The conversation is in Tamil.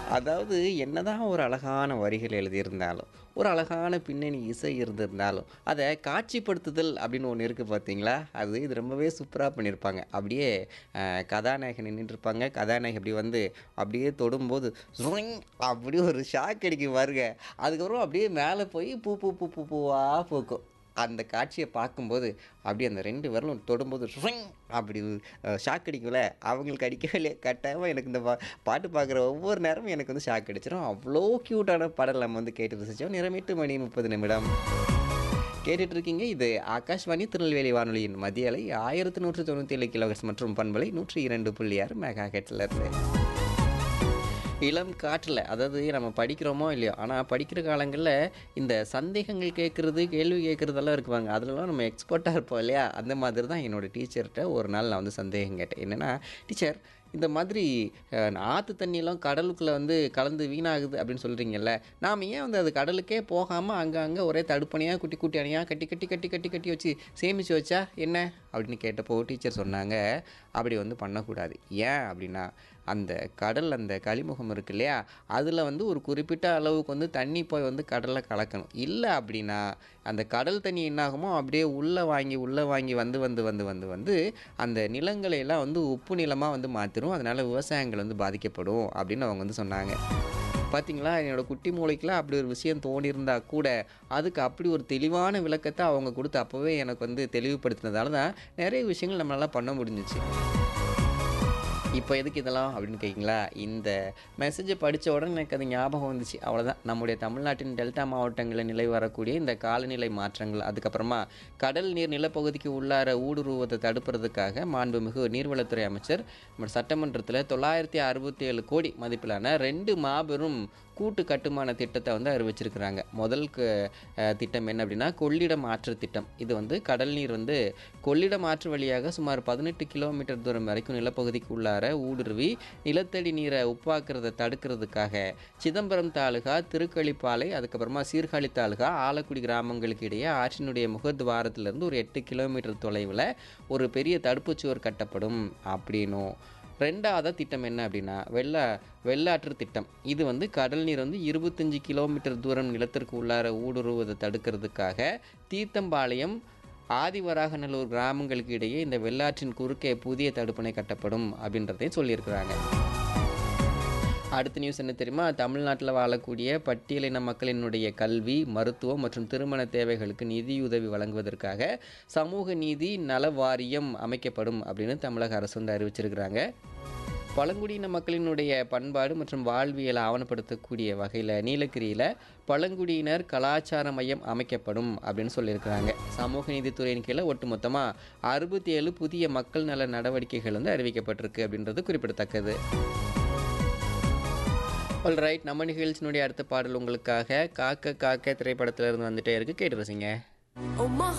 அதாவது என்னதான் ஒரு அழகான வரிகள் எழுதியிருந்தாலும் ஒரு அழகான பின்னணி இசை இருந்திருந்தாலும் அதை காட்சிப்படுத்துதல் அப்படின்னு ஒன்று இருக்குது பார்த்தீங்களா அது இது ரொம்பவே சூப்பராக பண்ணியிருப்பாங்க அப்படியே அஹ், கதாநாயகன் நின்றுட்டு இருப்பாங்க கதாநாயகி அப்படி வந்து அப்படியே தொடும்போது சுரிங் அப்படியே ஒரு ஷாக் அடிக்கும் பாருங்க அதுக்கப்புறம் அப்படியே மேலே போய் பூ பூ பூ பூ பூவாக பூக்கும் அந்த காட்சியை பார்க்கும்போது அப்படியே அந்த ரெண்டு விரலும் தொடும்போது ரிங் அப்படி ஷாக் அடிக்கல அவங்களுக்கு அடிக்கவே இல்லையே கட்டாயமாக எனக்கு இந்த பா பாட்டு பார்க்குற ஒவ்வொரு நேரமும் எனக்கு வந்து ஷாக் அடிச்சிடும் அவ்வளோ க்யூட்டான பாடல் நம்ம வந்து கேட்டு ரசித்தோம் நிறம் எட்டு மணி முப்பது நிமிடம் கேட்டுட்டு இருக்கீங்க இது ஆகாஷ்வாணி திருநெல்வேலி வானொலியின் மதிய அலை ஆயிரத்தி நூற்றி தொண்ணூற்றி ஏழு கிலோஹெட்ஸ் மற்றும் பண்பலை நூற்றி இரண்டு புள்ளி ஆறு மெகா ஹெட்ஸில் இருந்து இளம் காற்றில் அதாவது நம்ம படிக்கிறோமோ இல்லையோ ஆனால் படிக்கிற காலங்களில் இந்த சந்தேகங்கள் கேட்குறது கேள்வி கேட்குறதெல்லாம் இருக்குவாங்க அதுலலாம் நம்ம எக்ஸ்பர்ட்டாக இருப்போம் இல்லையா அந்த மாதிரி தான் என்னோடய டீச்சர்கிட்ட ஒரு நாள் நான் வந்து சந்தேகம் கேட்டேன் என்னென்னா டீச்சர் இந்த மாதிரி அஹ், ஆற்று தண்ணியெல்லாம் கடலுக்குள்ளே வந்து கலந்து வீணாகுது அப்படின்னு சொல்கிறீங்கல்ல நாம் ஏன் வந்து அது கடலுக்கே போகாமல் அங்கங்கே ஒரே தடுப்பணையாக குட்டி குட்டி அணையாக கட்டி கட்டி கட்டி கட்டி கட்டி வச்சு சேமித்து வச்சா என்ன அப்படின்னு கேட்டப்போ டீச்சர் சொன்னாங்க அப்படி வந்து பண்ணக்கூடாது ஏன் அப்படின்னா அந்த கடல் அந்த கழிமுகம் இருக்கு இல்லையா அதில் வந்து ஒரு குறிப்பிட்ட அளவுக்கு வந்து தண்ணி போய் வந்து கடலில் கலக்கணும் இல்லை அப்படின்னா அந்த கடல் தண்ணி என்னாகுமோ அப்படியே உள்ளே வாங்கி உள்ளே வாங்கி வந்து வந்து வந்து வந்து வந்து அந்த நிலங்களை எல்லாம் வந்து உப்பு நிலமாக வந்து மாற்றிடும் அதனால் விவசாயங்கள் வந்து பாதிக்கப்படும் அப்படின்னு அவங்க வந்து சொன்னாங்க பார்த்தீங்களா என்னோட குட்டி மூளைக்கெலாம் அப்படி ஒரு விஷயம் தோணியிருந்தா கூட அதுக்கு அப்படி ஒரு தெளிவான விளக்கத்தை அவங்க கொடுத்து அப்போவே எனக்கு வந்து தெளிவுபடுத்தினதால தான் நிறைய விஷயங்கள் நம்மளால பண்ண முடிஞ்சிச்சு இப்போ எதுக்கு இதெல்லாம் அப்படின்னு கேட்குங்களா இந்த மெசேஜை படித்த உடனே எனக்கு அது ஞாபகம் வந்துச்சு அவ்வளோதான் நம்முடைய தமிழ்நாட்டின் டெல்டா மாவட்டங்களில் நிலை வரக்கூடிய இந்த காலநிலை மாற்றங்கள் அதுக்கப்புறமா கடல் நீர் நிலப்பகுதிக்கு உள்ளார ஊடுருவதை தடுப்பதற்காக மாண்புமிகு நீர்வளத்துறை அமைச்சர் நம்ம சட்டமன்றத்தில் தொள்ளாயிரத்தி அறுபத்தி ஏழு கோடி மதிப்பிலான ரெண்டு மாபெரும் கூட்டு கட்டுமான திட்டத்தை வந்து அறிவிச்சிருக்கிறாங்க முதல் க- அஹ் திட்டம் என்ன அப்படின்னா கொள்ளிடம் ஆற்று திட்டம் இது வந்து கடல் நீர் வந்து கொள்ளிடம் ஆற்று வழியாக சுமார் பதினெட்டு கிலோமீட்டர் தூரம் வரைக்கும் நிலப்பகுதிக்கு உள்ளார ஊடுருவி நிலத்தடி நீரை உப்பாக்குறதை தடுக்கிறதுக்காக சிதம்பரம் தாலுகா திருக்களிப்பாலை அதுக்கப்புறமா சீர்காழி தாலுகா ஆலக்குடி கிராமங்களுக்கு இடையே ஆற்றினுடைய முகத்வாரத்திலிருந்து ஒரு எட்டு கிலோமீட்டர் தொலைவில் ஒரு பெரிய தடுப்புச் சுவர் கட்டப்படும் அப்படின்னும் ரெண்டாவது திட்டம் என்ன அப்படின்னா வெள்ள வெள்ளாற்று திட்டம் இது வந்து கடல் நீர் வந்து இருபத்தஞ்சி கிலோமீட்டர் தூரம் நிலத்திற்கு உள்ளார ஊடுருவதை தடுக்கிறதுக்காக தீர்த்தம்பாளையம் ஆதிவராகநல்லூர் கிராமங்களுக்கு இடையே இந்த வெள்ளாற்றின் குறுக்கே புதிய தடுப்பணை கட்டப்படும் அப்படின்றதையும் சொல்லியிருக்கிறாங்க அடுத்த நியூஸ் என்ன தெரியுமா தமிழ்நாட்டில் வாழக்கூடிய பட்டியலின மக்களினுடைய கல்வி மருத்துவம் மற்றும் திருமண தேவைகளுக்கு நிதியுதவி வழங்குவதற்காக சமூக நீதி நல வாரியம் அமைக்கப்படும் அப்படின்னு தமிழக அரசு வந்து அறிவிச்சிருக்கிறாங்க பழங்குடியின மக்களினுடைய பண்பாடு மற்றும் வாழ்வியலை ஆவணப்படுத்தக்கூடிய வகையில் நீலகிரியில் பழங்குடியினர் கலாச்சார மையம் அமைக்கப்படும் அப்படின்னு சொல்லியிருக்கிறாங்க சமூக நீதித்துறையின் கீழே ஒட்டுமொத்தமாக அறுபத்தி ஏழு புதிய மக்கள் நல நடவடிக்கைகள் வந்து அறிவிக்கப்பட்டிருக்கு அப்படின்றது குறிப்பிடத்தக்கது ஆல் ரைட் நம்ம நிகழ்ச்சியினுடைய அடுத்த பாடல் உங்களுக்காக காக்க காக்க திரைப்படத்துல இருந்து வந்துட்டே இருக்கு கேட்டு ரசிங்க Oh my